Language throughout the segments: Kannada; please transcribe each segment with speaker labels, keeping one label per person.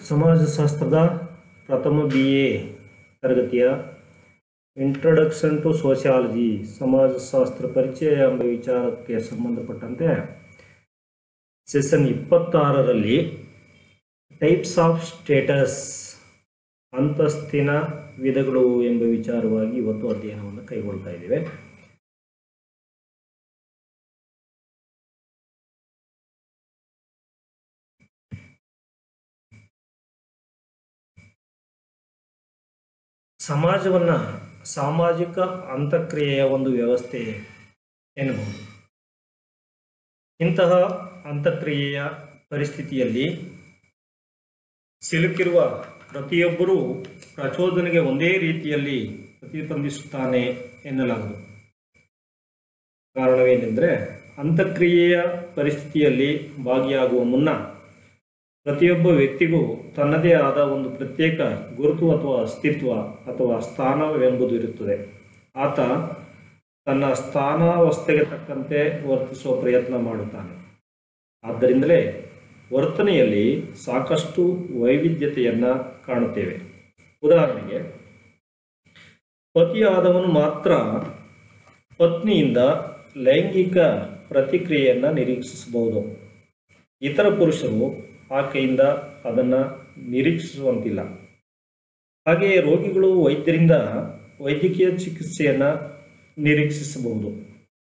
Speaker 1: ಸಮಾಜಶಾಸ್ತ್ರದ ಪ್ರಥಮ ಬಿ ಎ ತರಗತಿಯ ಇಂಟ್ರೊಡಕ್ಷನ್ ಟು ಸೋಷಿಯಾಲಜಿ ಸಮಾಜಶಾಸ್ತ್ರ ಪರಿಚಯ ಎಂಬ ವಿಚಾರಕ್ಕೆ ಸಂಬಂಧಪಟ್ಟಂತೆ ಸೆಷನ್ ಇಪ್ಪತ್ತಾರರಲ್ಲಿ ಟೈಪ್ಸ್ ಆಫ್ ಸ್ಟೇಟಸ್ ಅಂತಸ್ತಿನ ವಿಧಗಳು ಎಂಬ ವಿಚಾರವಾಗಿ ಇವತ್ತು ಅಧ್ಯಯನವನ್ನು ಕೈಗೊಳ್ತಾ ಇದ್ದೇವೆ ಸಮಾಜವನ್ನು ಸಾಮಾಜಿಕ ಅಂತಕ್ರಿಯೆಯ ಒಂದು ವ್ಯವಸ್ಥೆ ಎನ್ನಬಹುದು ಇಂತಹ ಅಂತಕ್ರಿಯೆಯ ಪರಿಸ್ಥಿತಿಯಲ್ಲಿ ಸಿಲುಕಿರುವ ಪ್ರತಿಯೊಬ್ಬರೂ ಪ್ರಚೋದನೆಗೆ ಒಂದೇ ರೀತಿಯಲ್ಲಿ ಪ್ರತಿಸ್ಪಂದಿಸುತ್ತಾನೆ ಎನ್ನಲಾಗದು ಕಾರಣವೇನೆಂದರೆ ಅಂತಕ್ರಿಯೆಯ ಪರಿಸ್ಥಿತಿಯಲ್ಲಿ ಭಾಗಿಯಾಗುವ ಮುನ್ನ ಪ್ರತಿಯೊಬ್ಬ ವ್ಯಕ್ತಿಗೂ ತನ್ನದೇ ಆದ ಒಂದು ಪ್ರತ್ಯೇಕ ಗುರುತು ಅಥವಾ ಅಸ್ತಿತ್ವ ಅಥವಾ ಸ್ಥಾನವೆಂಬುದು ಇರುತ್ತದೆ ಆತ ತನ್ನ ಸ್ಥಾನಾವಸ್ಥೆಗೆ ತಕ್ಕಂತೆ ವರ್ತಿಸುವ ಪ್ರಯತ್ನ ಮಾಡುತ್ತಾನೆ ಆದ್ದರಿಂದಲೇ ವರ್ತನೆಯಲ್ಲಿ ಸಾಕಷ್ಟು ವೈವಿಧ್ಯತೆಯನ್ನು ಕಾಣುತ್ತೇವೆ ಉದಾಹರಣೆಗೆ ಪತಿಯಾದವನು ಮಾತ್ರ ಪತ್ನಿಯಿಂದ ಲೈಂಗಿಕ ಪ್ರತಿಕ್ರಿಯೆಯನ್ನು ನಿರೀಕ್ಷಿಸಬಹುದು ಇತರ ಪುರುಷರು ಆಕೆಯಿಂದ ಅದನ್ನು ನಿರೀಕ್ಷಿಸುವಂತಿಲ್ಲ ಹಾಗೆಯೇ ರೋಗಿಗಳು ವೈದ್ಯರಿಂದ ವೈದ್ಯಕೀಯ ಚಿಕಿತ್ಸೆಯನ್ನು ನಿರೀಕ್ಷಿಸಬಹುದು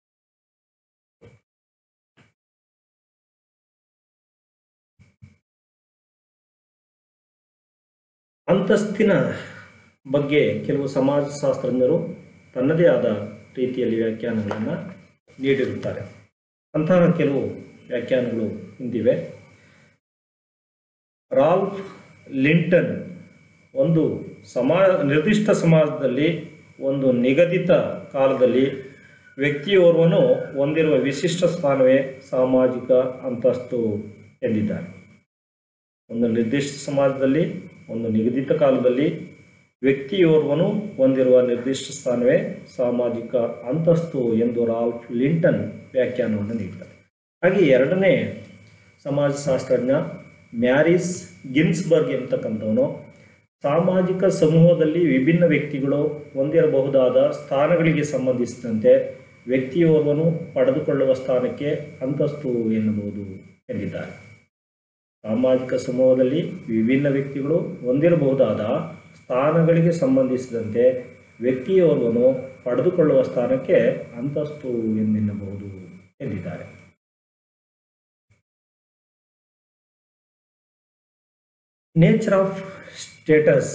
Speaker 1: ಅಂತಸ್ತಿನ ಬಗ್ಗೆ ಕೆಲವು ಸಮಾಜಶಾಸ್ತ್ರಜ್ಞರು ತನ್ನದೇ ಆದ ರೀತಿಯಲ್ಲಿ ವ್ಯಾಖ್ಯಾನಗಳನ್ನು ನೀಡಿರುತ್ತಾರೆ ಅಂತಹ ಕೆಲವು ವ್ಯಾಖ್ಯಾನಗಳು ಇಂದಿವೆ ರಾಲ್ಫ್ ಲಿಂಟನ್ ಒಂದು ಸಮಾ ನಿರ್ದಿಷ್ಟ ಸಮಾಜದಲ್ಲಿ ಒಂದು ನಿಗದಿತ ಕಾಲದಲ್ಲಿ ವ್ಯಕ್ತಿಯೋರ್ವನು ಹೊಂದಿರುವ ವಿಶಿಷ್ಟ ಸ್ಥಾನವೇ ಸಾಮಾಜಿಕ ಅಂತಸ್ತು ಎಂದಿದ್ದಾರೆ ಒಂದು ನಿರ್ದಿಷ್ಟ ಸಮಾಜದಲ್ಲಿ ಒಂದು ನಿಗದಿತ ಕಾಲದಲ್ಲಿ ವ್ಯಕ್ತಿಯೋರ್ವನು ಹೊಂದಿರುವ ನಿರ್ದಿಷ್ಟ ಸ್ಥಾನವೇ ಸಾಮಾಜಿಕ ಅಂತಸ್ತು ಎಂದು ರಾಲ್ಫ್ ಲಿಂಟನ್ ವ್ಯಾಖ್ಯಾನವನ್ನು ನೀಡಿದ್ದಾರೆ ಹಾಗೆ ಎರಡನೇ ಸಮಾಜಶಾಸ್ತ್ರಜ್ಞ ಮ್ಯಾರಿಸ್ ಗಿನ್ಸ್ಬರ್ಗ್ ಎಂಬತಕ್ಕಂಥವನು ಸಾಮಾಜಿಕ ಸಮೂಹದಲ್ಲಿ ವಿಭಿನ್ನ ವ್ಯಕ್ತಿಗಳು ಹೊಂದಿರಬಹುದಾದ ಸ್ಥಾನಗಳಿಗೆ ಸಂಬಂಧಿಸಿದಂತೆ ವ್ಯಕ್ತಿಯೋರ್ವನು ಪಡೆದುಕೊಳ್ಳುವ ಸ್ಥಾನಕ್ಕೆ ಅಂತಸ್ತು ಎನ್ನಬಹುದು ಎಂದಿದ್ದಾರೆ ಸಾಮಾಜಿಕ ಸಮೂಹದಲ್ಲಿ ವಿಭಿನ್ನ ವ್ಯಕ್ತಿಗಳು ಹೊಂದಿರಬಹುದಾದ ಸ್ಥಾನಗಳಿಗೆ ಸಂಬಂಧಿಸಿದಂತೆ ವ್ಯಕ್ತಿಯೋರ್ವನು ಪಡೆದುಕೊಳ್ಳುವ ಸ್ಥಾನಕ್ಕೆ ಅಂತಸ್ತು ಎಂದೆನ್ನಬಹುದು ಎಂದಿದ್ದಾರೆ ನೇಚರ್ ಆಫ್ ಸ್ಟೇಟಸ್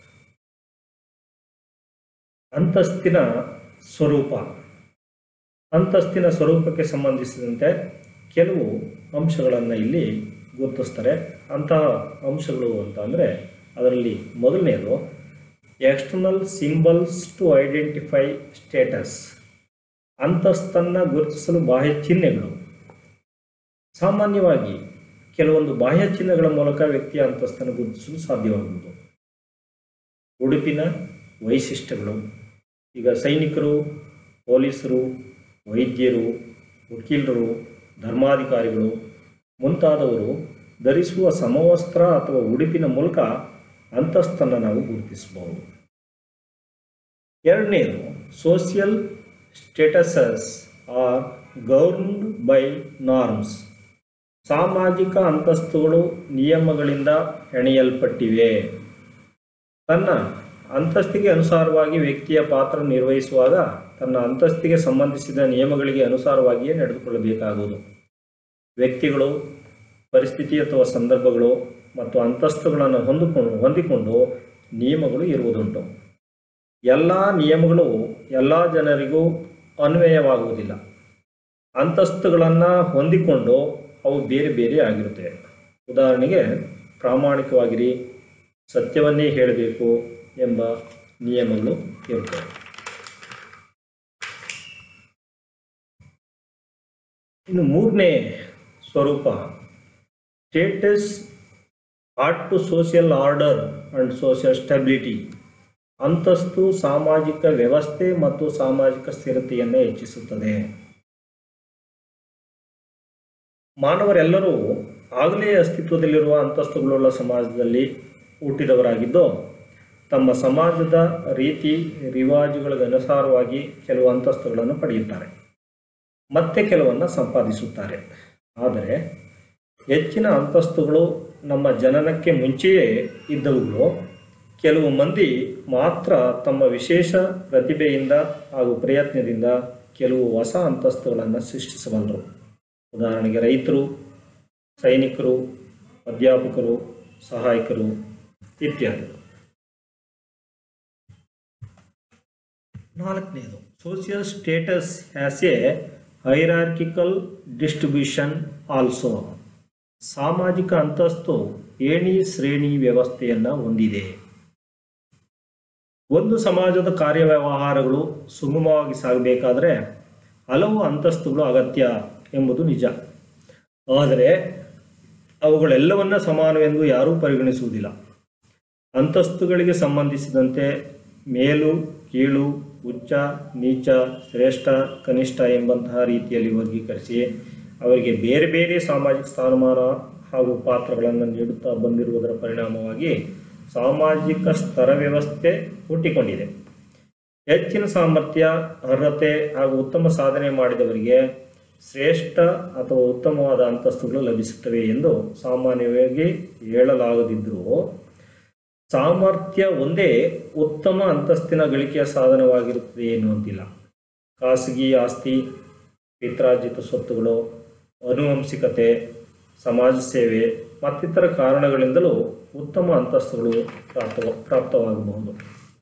Speaker 1: ಅಂತಸ್ತಿನ ಸ್ವರೂಪ ಅಂತಸ್ತಿನ ಸ್ವರೂಪಕ್ಕೆ ಸಂಬಂಧಿಸಿದಂತೆ ಕೆಲವು ಅಂಶಗಳನ್ನು ಇಲ್ಲಿ ಗುರುತಿಸ್ತಾರೆ ಅಂತಹ ಅಂಶಗಳು ಅಂತ ಅಂದರೆ ಅದರಲ್ಲಿ ಮೊದಲನೆಯದು external symbols to identify status ಅಂತಸ್ತನ್ನು ಗುರುತಿಸಲು ಬಾಹ್ಯ ಚಿಹ್ನೆಗಳು ಸಾಮಾನ್ಯವಾಗಿ ಕೆಲವೊಂದು ಬಾಹ್ಯ ಚಿಹ್ನೆಗಳ ಮೂಲಕ ವ್ಯಕ್ತಿಯ ಅಂತಸ್ತನ್ನು ಗುರುತಿಸಲು ಸಾಧ್ಯವಾಗುವುದು ಉಡುಪಿನ ವೈಶಿಷ್ಟ್ಯಗಳು ಈಗ ಸೈನಿಕರು ಪೊಲೀಸರು ವೈದ್ಯರು ವಕೀಲರು ಧರ್ಮಾಧಿಕಾರಿಗಳು ಮುಂತಾದವರು ಧರಿಸುವ ಸಮವಸ್ತ್ರ ಅಥವಾ ಉಡುಪಿನ ಮೂಲಕ ಅಂತಸ್ತನ್ನು ನಾವು ಗುರುತಿಸಬಹುದು ಎರಡನೇದು social statuses are governed by norms ಸಾಮಾಜಿಕ ಅಂತಸ್ತುಗಳು ನಿಯಮಗಳಿಂದ ಹೆಣೆಯಲ್ಪಟ್ಟಿವೆ ತನ್ನ ಅಂತಸ್ತಿಗೆ ಅನುಸಾರವಾಗಿ ವ್ಯಕ್ತಿಯ ಪಾತ್ರ ನಿರ್ವಹಿಸುವಾಗ ತನ್ನ ಅಂತಸ್ತಿಗೆ ಸಂಬಂಧಿಸಿದ ನಿಯಮಗಳಿಗೆ ಅನುಸಾರವಾಗಿಯೇ ನಡೆದುಕೊಳ್ಳಬೇಕಾಗುವುದು ವ್ಯಕ್ತಿಗಳು ಪರಿಸ್ಥಿತಿ ಅಥವಾ ಸಂದರ್ಭಗಳು ಮತ್ತು ಅಂತಸ್ತುಗಳನ್ನು ಹೊಂದಿಕೊಂಡು ಹೊಂದಿಕೊಂಡು ನಿಯಮಗಳು ಇರುವುದುಂಟು ಎಲ್ಲ ನಿಯಮಗಳು ಎಲ್ಲ ಜನರಿಗೂ ಅನ್ವಯವಾಗುವುದಿಲ್ಲ ಅಂತಸ್ತುಗಳನ್ನು ಹೊಂದಿಕೊಂಡು ಅವು ಬೇರೆ ಬೇರೆ ಆಗಿರುತ್ತವೆ ಉದಾಹರಣೆಗೆ ಪ್ರಾಮಾಣಿಕವಾಗಿರಿ ಸತ್ಯವನ್ನೇ ಹೇಳಬೇಕು ಎಂಬ ನಿಯಮಗಳು ಇರುತ್ತವೆ ಇನ್ನು ಮೂರನೇ ಸ್ವರೂಪ status art to social order and social stability ಅಂತಸ್ತು ಸಾಮಾಜಿಕ ವ್ಯವಸ್ಥೆ ಮತ್ತು ಸಾಮಾಜಿಕ ಸ್ಥಿರತೆಯನ್ನು ಹೆಚ್ಚಿಸುತ್ತದೆ ಮಾನವರೆಲ್ಲರೂ ಆಗಲೇ ಅಸ್ತಿತ್ವದಲ್ಲಿರುವ ಅಂತಸ್ತುಗಳುಳ್ಳ ಸಮಾಜದಲ್ಲಿ ಹುಟ್ಟಿದವರಾಗಿದ್ದು ತಮ್ಮ ಸಮಾಜದ ರೀತಿ ರಿವಾಜುಗಳಿಗೆ ಅನುಸಾರವಾಗಿ ಕೆಲವು ಅಂತಸ್ತುಗಳನ್ನು ಪಡೆಯುತ್ತಾರೆ ಮತ್ತೆ ಕೆಲವನ್ನು ಸಂಪಾದಿಸುತ್ತಾರೆ ಆದರೆ ಹೆಚ್ಚಿನ ಅಂತಸ್ತುಗಳು ನಮ್ಮ ಜನನಕ್ಕೆ ಮುಂಚೆಯೇ ಇದ್ದವುಗಳು ಕೆಲವು ಮಂದಿ ಮಾತ್ರ ತಮ್ಮ ವಿಶೇಷ ಪ್ರತಿಭೆಯಿಂದ ಹಾಗೂ ಪ್ರಯತ್ನದಿಂದ ಕೆಲವು ಹೊಸ ಅಂತಸ್ತುಗಳನ್ನು ಸೃಷ್ಟಿಸಬಲ್ಲರು ಉದಾಹರಣೆಗೆ ರೈತರು ಸೈನಿಕರು ಅಧ್ಯಾಪಕರು ಸಹಾಯಕರು ಇತ್ಯಾದಿ ನಾಲ್ಕನೇದು social status has a hierarchical distribution also ಸಾಮಾಜಿಕ ಅಂತಸ್ತು ಏಣಿ ಶ್ರೇಣಿ ವ್ಯವಸ್ಥೆಯನ್ನು ಹೊಂದಿದೆ ಒಂದು ಸಮಾಜದ ಕಾರ್ಯವ್ಯವಹಾರಗಳು ಸುಗಮವಾಗಿ ಸಾಗಬೇಕಾದರೆ ಹಲವು ಅಂತಸ್ತುಗಳು ಅಗತ್ಯ ಎಂಬುದು ನಿಜ ಆದರೆ ಅವುಗಳೆಲ್ಲವನ್ನ ಸಮಾನವೆಂದು ಯಾರೂ ಪರಿಗಣಿಸುವುದಿಲ್ಲ ಅಂತಸ್ತುಗಳಿಗೆ ಸಂಬಂಧಿಸಿದಂತೆ ಮೇಲು ಕೀಳು ಉಚ್ಚ ನೀಚ ಶ್ರೇಷ್ಠ ಕನಿಷ್ಠ ಎಂಬಂತಹ ರೀತಿಯಲ್ಲಿ ವರ್ಗೀಕರಿಸಿ ಅವರಿಗೆ ಬೇರೆ ಬೇರೆ ಸಾಮಾಜಿಕ ಸ್ಥಾನಮಾನ ಹಾಗೂ ಪಾತ್ರಗಳನ್ನು ನೀಡುತ್ತಾ ಬಂದಿರುವುದರ ಪರಿಣಾಮವಾಗಿ ಸಾಮಾಜಿಕ ಸ್ತರ ವ್ಯವಸ್ಥೆ ಹುಟ್ಟಿಕೊಂಡಿದೆ ಹೆಚ್ಚಿನ ಸಾಮರ್ಥ್ಯ ಅರ್ಹತೆ ಹಾಗೂ ಉತ್ತಮ ಸಾಧನೆ ಮಾಡಿದವರಿಗೆ ಶ್ರೇಷ್ಠ ಅಥವಾ ಉತ್ತಮವಾದ ಅಂತಸ್ತುಗಳು ಲಭಿಸುತ್ತವೆ ಎಂದು ಸಾಮಾನ್ಯವಾಗಿ ಹೇಳಲಾಗದಿದ್ದರೂ ಸಾಮರ್ಥ್ಯ ಒಂದೇ ಉತ್ತಮ ಅಂತಸ್ತಿನ ಗಳಿಕೆಯ ಸಾಧನವಾಗಿರುತ್ತದೆ ಎನ್ನುವಂತಿಲ್ಲ ಖಾಸಗಿ ಆಸ್ತಿ ಪಿತ್ರಾರ್ಜಿತ ಸ್ವತ್ತುಗಳು ಅನುವಂಶಿಕತೆ ಸಮಾಜ ಸೇವೆ ಮತ್ತಿತರ ಕಾರಣಗಳಿಂದಲೂ ಉತ್ತಮ ಅಂತಸ್ತುಗಳು ಪ್ರಾಪ್ತ ಪ್ರಾಪ್ತವಾಗಬಹುದು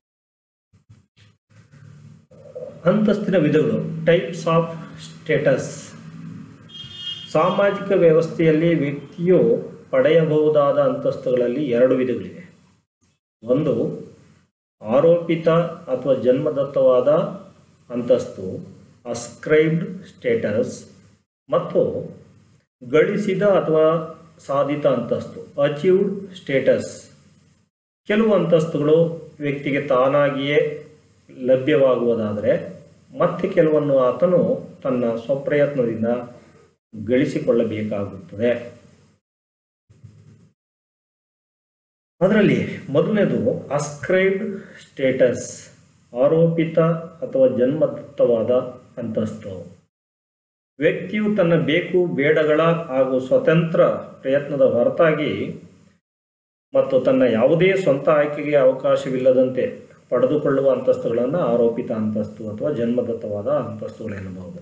Speaker 1: ಅಂತಸ್ತಿನ ವಿಧಗಳು ಟೈಪ್ಸ್ ಆಫ್ ಸ್ಟೇಟಸ್ ಸಾಮಾಜಿಕ ವ್ಯವಸ್ಥೆಯಲ್ಲಿ ವ್ಯಕ್ತಿಯು ಪಡೆಯಬಹುದಾದ ಅಂತಸ್ತುಗಳಲ್ಲಿ ಎರಡು ವಿಧಗಳಿವೆ ಒಂದು ಆರೋಪಿತ ಅಥವಾ ಜನ್ಮದತ್ತವಾದ ಅಂತಸ್ತು ಅಸ್ಕ್ರೈಬ್ಡ್ ಸ್ಟೇಟಸ್ ಮತ್ತು ಗಳಿಸಿದ ಅಥವಾ ಸಾಧಿತ ಅಂತಸ್ತು ಅಚೀವ್ಡ್ ಸ್ಟೇಟಸ್ ಕೆಲವು ಅಂತಸ್ತುಗಳು ವ್ಯಕ್ತಿಗೆ ತಾನಾಗಿಯೇ ಲಭ್ಯವಾಗುವುದಾದರೆ ಮತ್ತೆ ಕೆಲವನ್ನು ಆತನು ತನ್ನ ಸ್ವಪ್ರಯತ್ನದಿಂದ ಗಳಿಸಿಕೊಳ್ಳಬೇಕಾಗುತ್ತದೆ ಅದರಲ್ಲಿ ಮೊದಲನೇದು ಅಸ್ಕ್ರೈಬ್ಡ್ ಸ್ಟೇಟಸ್ ಆರೋಪಿತ ಅಥವಾ ಜನ್ಮದತ್ತವಾದ ಅಂತಸ್ತು ವ್ಯಕ್ತಿಯು ತನ್ನ ಬೇಕು ಬೇಡಗಳ ಹಾಗೂ ಸ್ವತಂತ್ರ ಪ್ರಯತ್ನದ ಹೊರತಾಗಿ ಮತ್ತು ತನ್ನ ಯಾವುದೇ ಸ್ವಂತ ಆಯ್ಕೆಗೆ ಅವಕಾಶವಿಲ್ಲದಂತೆ ಪಡೆದುಕೊಳ್ಳುವ ಅಂತಸ್ತುಗಳನ್ನು ಆರೋಪಿತ ಅಂತಸ್ತು ಅಥವಾ ಜನ್ಮದತ್ತವಾದ ಅಂತಸ್ತುಗಳೆನ್ನಬಹುದು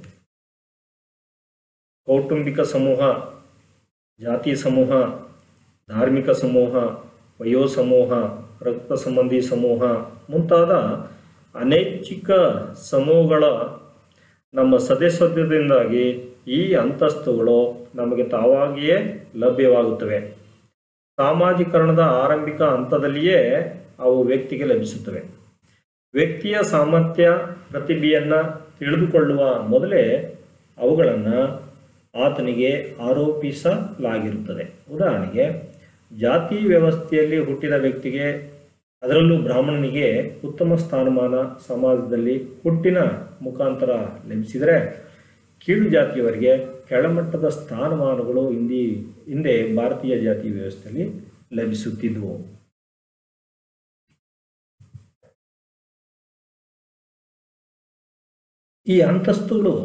Speaker 1: ಕೌಟುಂಬಿಕ ಸಮೂಹ ಜಾತಿ ಸಮೂಹ ಧಾರ್ಮಿಕ ಸಮೂಹ ವಯೋ ಸಮೂಹ ರಕ್ತ ಸಂಬಂಧಿ ಸಮೂಹ ಮುಂತಾದ ಅನೈಚ್ಛಿಕ ಸಮೂಹಗಳ ನಮ್ಮ ಸದಸ್ಯತ್ವದಿಂದಾಗಿ ಈ ಅಂತಸ್ತುಗಳು ನಮಗೆ ತಾವಾಗಿಯೇ ಲಭ್ಯವಾಗುತ್ತವೆ ಸಾಮಾಜೀಕರಣದ ಆರಂಭಿಕ ಹಂತದಲ್ಲಿಯೇ ಅವು ವ್ಯಕ್ತಿಗೆ ಲಭಿಸುತ್ತವೆ ವ್ಯಕ್ತಿಯ ಸಾಮರ್ಥ್ಯ ಪ್ರತಿಭೆಯನ್ನು ತಿಳಿದುಕೊಳ್ಳುವ ಮೊದಲೇ ಅವುಗಳನ್ನು ಆತನಿಗೆ ಆರೋಪಿಸಲಾಗಿರುತ್ತದೆ ಉದಾಹರಣೆಗೆ ಜಾತಿ ವ್ಯವಸ್ಥೆಯಲ್ಲಿ ಹುಟ್ಟಿದ ವ್ಯಕ್ತಿಗೆ ಅದರಲ್ಲೂ ಬ್ರಾಹ್ಮಣನಿಗೆ ಉತ್ತಮ ಸ್ಥಾನಮಾನ ಸಮಾಜದಲ್ಲಿ ಹುಟ್ಟಿನ ಮುಖಾಂತರ ಲಭಿಸಿದರೆ ಕೀಳು ಜಾತಿಯವರಿಗೆ ಕೆಳಮಟ್ಟದ ಸ್ಥಾನಮಾನಗಳು ಹಿಂದಿ ಹಿಂದೆ ಭಾರತೀಯ ಜಾತಿ ವ್ಯವಸ್ಥೆಯಲ್ಲಿ ಲಭಿಸುತ್ತಿದ್ವು ಈ ಅಂತಸ್ತುಗಳು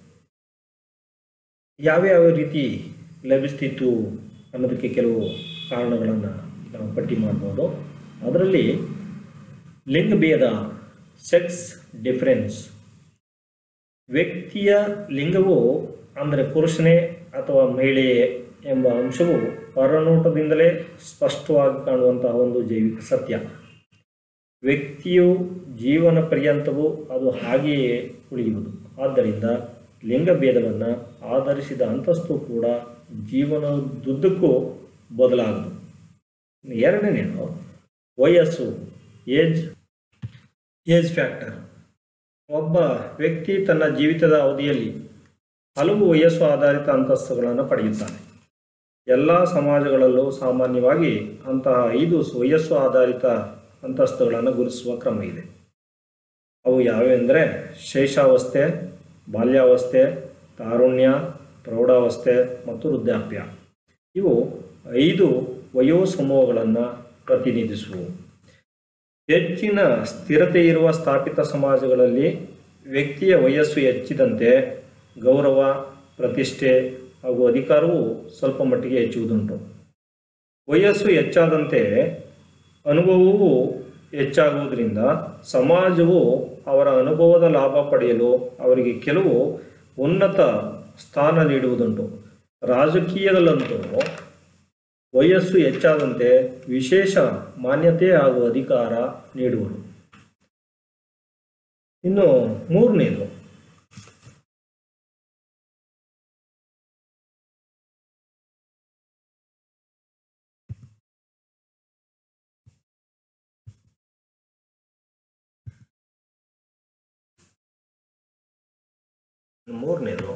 Speaker 1: ಯಾವ್ಯಾವ ರೀತಿ ಲಭಿಸ್ತಿತ್ತು ಅನ್ನೋದಕ್ಕೆ ಕೆಲವು ಕಾರಣಗಳನ್ನು ನಾವು ಪಟ್ಟಿ ಮಾಡ್ಬೋದು ಅದರಲ್ಲಿ ಲಿಂಗಭೇದ ಸೆಕ್ಸ್ ಡಿಫರೆನ್ಸ್ ವ್ಯಕ್ತಿಯ ಲಿಂಗವು ಅಂದರೆ ಪುರುಷನೇ ಅಥವಾ ಮಹಿಳೆಯೇ ಎಂಬ ಅಂಶವು ಹೊರನೋಟದಿಂದಲೇ ಸ್ಪಷ್ಟವಾಗಿ ಕಾಣುವಂತಹ ಒಂದು ಜೈವಿಕ ಸತ್ಯ ವ್ಯಕ್ತಿಯು ಜೀವನ ಪರ್ಯಂತವೂ ಅದು ಹಾಗೆಯೇ ಉಳಿಯುವುದು ಆದ್ದರಿಂದ ಲಿಂಗಭೇದವನ್ನು ಆಧರಿಸಿದ ಅಂತಸ್ತು ಕೂಡ ಜೀವನದುದ್ದಕ್ಕೂ ಬದಲಾಗದು ಎರಡನೇದು ವಯಸ್ಸು ಏಜ್ ಏಜ್ ಫ್ಯಾಕ್ಟರ್ ಒಬ್ಬ ವ್ಯಕ್ತಿ ತನ್ನ ಜೀವಿತದ ಅವಧಿಯಲ್ಲಿ ಹಲವು ವಯಸ್ಸು ಆಧಾರಿತ ಅಂತಸ್ತುಗಳನ್ನು ಪಡೆಯುತ್ತಾನೆ ಎಲ್ಲ ಸಮಾಜಗಳಲ್ಲೂ ಸಾಮಾನ್ಯವಾಗಿ ಅಂತಹ ಐದು ವಯಸ್ಸು ಆಧಾರಿತ ಅಂತಸ್ತುಗಳನ್ನು ಗುರುತಿಸುವ ಕ್ರಮ ಇದೆ ಅವು ಯಾವೆಂದರೆ ಶೈಶಾವಸ್ಥೆ ಬಾಲ್ಯಾವಸ್ಥೆ ತಾರುಣ್ಯ ಪ್ರೌಢಾವಸ್ಥೆ ಮತ್ತು ವೃದ್ಧಾಪ್ಯ ಇವು ಐದು ವಯೋಸಮೂಹಗಳನ್ನು ಪ್ರತಿನಿಧಿಸುವು ಹೆಚ್ಚಿನ ಸ್ಥಿರತೆ ಇರುವ ಸ್ಥಾಪಿತ ಸಮಾಜಗಳಲ್ಲಿ ವ್ಯಕ್ತಿಯ ವಯಸ್ಸು ಹೆಚ್ಚಿದಂತೆ ಗೌರವ ಪ್ರತಿಷ್ಠೆ ಹಾಗೂ ಅಧಿಕಾರವು ಸ್ವಲ್ಪ ಮಟ್ಟಿಗೆ ಹೆಚ್ಚುವುದುಂಟು ವಯಸ್ಸು ಹೆಚ್ಚಾದಂತೆ ಅನುಭವವು ಹೆಚ್ಚಾಗುವುದರಿಂದ ಸಮಾಜವು ಅವರ ಅನುಭವದ ಲಾಭ ಪಡೆಯಲು ಅವರಿಗೆ ಕೆಲವು ಉನ್ನತ ಸ್ಥಾನ ನೀಡುವುದುಂಟು ರಾಜಕೀಯದಲ್ಲಂತೂ ವಯಸ್ಸು ಹೆಚ್ಚಾದಂತೆ ವಿಶೇಷ ಮಾನ್ಯತೆ ಹಾಗೂ ಅಧಿಕಾರ ನೀಡುವರು ಇನ್ನು ಮೂರನೇದು ಮೂರನೇದು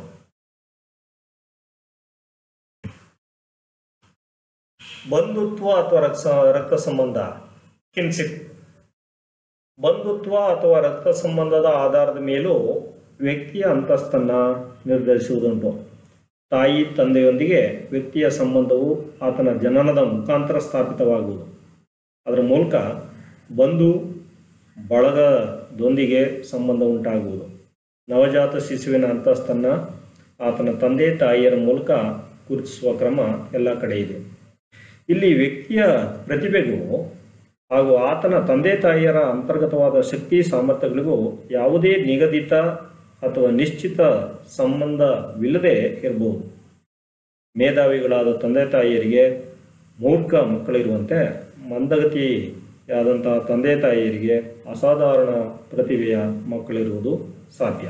Speaker 1: ಬಂಧುತ್ವ ಅಥವಾ ರಕ್ತ ರಕ್ತ ಸಂಬಂಧ ಕಿನ್ಸಿಪ್ ಬಂಧುತ್ವ ಅಥವಾ ರಕ್ತ ಸಂಬಂಧದ ಆಧಾರದ ಮೇಲೂ ವ್ಯಕ್ತಿಯ ಅಂತಸ್ತನ್ನು ನಿರ್ಧರಿಸುವುದುಂಟು ತಾಯಿ ತಂದೆಯೊಂದಿಗೆ ವ್ಯಕ್ತಿಯ ಸಂಬಂಧವು ಆತನ ಜನನದ ಮುಖಾಂತರ ಸ್ಥಾಪಿತವಾಗುವುದು ಅದರ ಮೂಲಕ ಬಂಧು ಬಳಗದೊಂದಿಗೆ ಸಂಬಂಧ ಉಂಟಾಗುವುದು ನವಜಾತ ಶಿಶುವಿನ ಅಂತಸ್ತನ್ನು ಆತನ ತಂದೆ ತಾಯಿಯರ ಮೂಲಕ ಗುರುತಿಸುವ ಕ್ರಮ ಎಲ್ಲ ಕಡೆ ಇದೆ ಇಲ್ಲಿ ವ್ಯಕ್ತಿಯ ಪ್ರತಿಭೆಗೂ ಹಾಗೂ ಆತನ ತಂದೆ ತಾಯಿಯರ ಅಂತರ್ಗತವಾದ ಶಕ್ತಿ ಸಾಮರ್ಥ್ಯಗಳಿಗೂ ಯಾವುದೇ ನಿಗದಿತ ಅಥವಾ ನಿಶ್ಚಿತ ಸಂಬಂಧವಿಲ್ಲದೆ ಇರಬಹುದು ಮೇಧಾವಿಗಳಾದ ತಂದೆ ತಾಯಿಯರಿಗೆ ಮೂರ್ಖ ಮಕ್ಕಳಿರುವಂತೆ ಮಂದಗತಿಯಾದಂತಹ ತಂದೆ ತಾಯಿಯರಿಗೆ ಅಸಾಧಾರಣ ಪ್ರತಿಭೆಯ ಮಕ್ಕಳಿರುವುದು ಸಾಧ್ಯ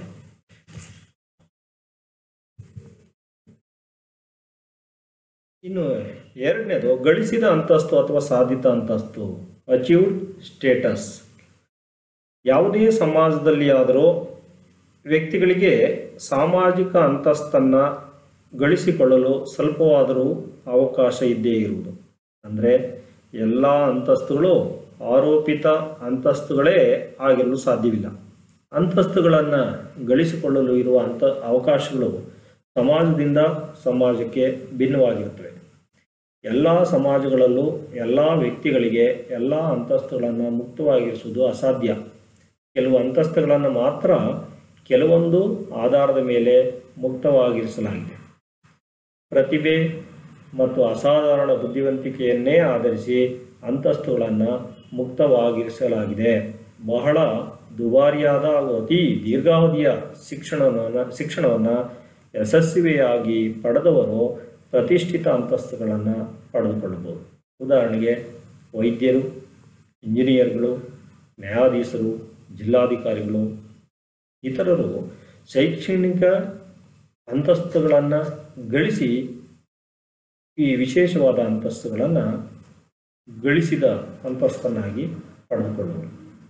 Speaker 1: ಇನ್ನು ಎರಡನೇದು ಗಳಿಸಿದ ಅಂತಸ್ತು ಅಥವಾ ಸಾಧಿತ ಅಂತಸ್ತು ಅಚೀವ್ಡ್ ಸ್ಟೇಟಸ್ ಯಾವುದೇ ಸಮಾಜದಲ್ಲಿ ಆದರೂ ವ್ಯಕ್ತಿಗಳಿಗೆ ಸಾಮಾಜಿಕ ಅಂತಸ್ತನ್ನು ಗಳಿಸಿಕೊಳ್ಳಲು ಸ್ವಲ್ಪವಾದರೂ ಅವಕಾಶ ಇದ್ದೇ ಇರುವುದು ಅಂದರೆ ಎಲ್ಲ ಅಂತಸ್ತುಗಳು ಆರೋಪಿತ ಅಂತಸ್ತುಗಳೇ ಆಗಿರಲು ಸಾಧ್ಯವಿಲ್ಲ ಅಂತಸ್ತುಗಳನ್ನು ಗಳಿಸಿಕೊಳ್ಳಲು ಇರುವ ಅಂಥ ಅವಕಾಶಗಳು ಸಮಾಜದಿಂದ ಸಮಾಜಕ್ಕೆ ಭಿನ್ನವಾಗಿರುತ್ತವೆ ಎಲ್ಲ ಸಮಾಜಗಳಲ್ಲೂ ಎಲ್ಲ ವ್ಯಕ್ತಿಗಳಿಗೆ ಎಲ್ಲ ಅಂತಸ್ತುಗಳನ್ನು ಮುಕ್ತವಾಗಿರಿಸುವುದು ಅಸಾಧ್ಯ ಕೆಲವು ಅಂತಸ್ತುಗಳನ್ನು ಮಾತ್ರ ಕೆಲವೊಂದು ಆಧಾರದ ಮೇಲೆ ಮುಕ್ತವಾಗಿರಿಸಲಾಗಿದೆ ಪ್ರತಿಭೆ ಮತ್ತು ಅಸಾಧಾರಣ ಬುದ್ಧಿವಂತಿಕೆಯನ್ನೇ ಆಧರಿಸಿ ಅಂತಸ್ತುಗಳನ್ನು ಮುಕ್ತವಾಗಿರಿಸಲಾಗಿದೆ ಬಹಳ ದುಬಾರಿಯಾದ ಹಾಗೂ ಅತಿ ದೀರ್ಘಾವಧಿಯ ಶಿಕ್ಷಣವನ್ನು ಶಿಕ್ಷಣವನ್ನು ಯಶಸ್ವಿಯಾಗಿ ಪಡೆದವರು ಪ್ರತಿಷ್ಠಿತ ಅಂತಸ್ತುಗಳನ್ನು ಪಡೆದುಕೊಳ್ಳಬಹುದು ಉದಾಹರಣೆಗೆ ವೈದ್ಯರು ಇಂಜಿನಿಯರ್ಗಳು ನ್ಯಾಯಾಧೀಶರು ಜಿಲ್ಲಾಧಿಕಾರಿಗಳು ಇತರರು ಶೈಕ್ಷಣಿಕ ಅಂತಸ್ತುಗಳನ್ನು ಗಳಿಸಿ ಈ ವಿಶೇಷವಾದ ಅಂತಸ್ತುಗಳನ್ನು ಗಳಿಸಿದ ಅಂತಸ್ತನ್ನಾಗಿ ಪಡೆದುಕೊಳ್ಳುವರು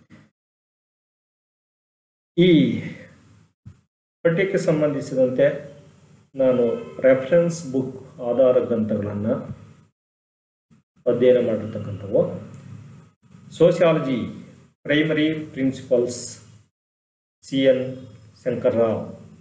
Speaker 1: ಈ ಪಠ್ಯಕ್ಕೆ ಸಂಬಂಧಿಸಿದಂತೆ ನಾನು ರೆಫರೆನ್ಸ್ ಬುಕ್ ಆಧಾರ ಗ್ರಂಥಗಳನ್ನು ಅಧ್ಯಯನ ಮಾಡಿರ್ತಕ್ಕಂಥವು sociology primary principles C N Shankarrao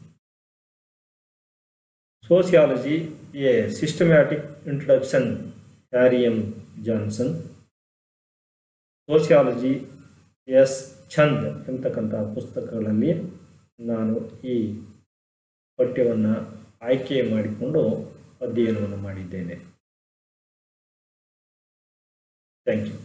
Speaker 1: sociology a systematic introduction Harry M Johnson sociology S Chand ಎಂತಕ್ಕಂಥ ಪುಸ್ತಕಗಳಲ್ಲಿ ನಾನು ಈ ಪಠ್ಯವನ್ನು ಆಯ್ಕೆ ಮಾಡಿಕೊಂಡು ಅಧ್ಯಯನವನ್ನು ಮಾಡಿದ್ದೇನೆ ಥ್ಯಾಂಕ್ ಯು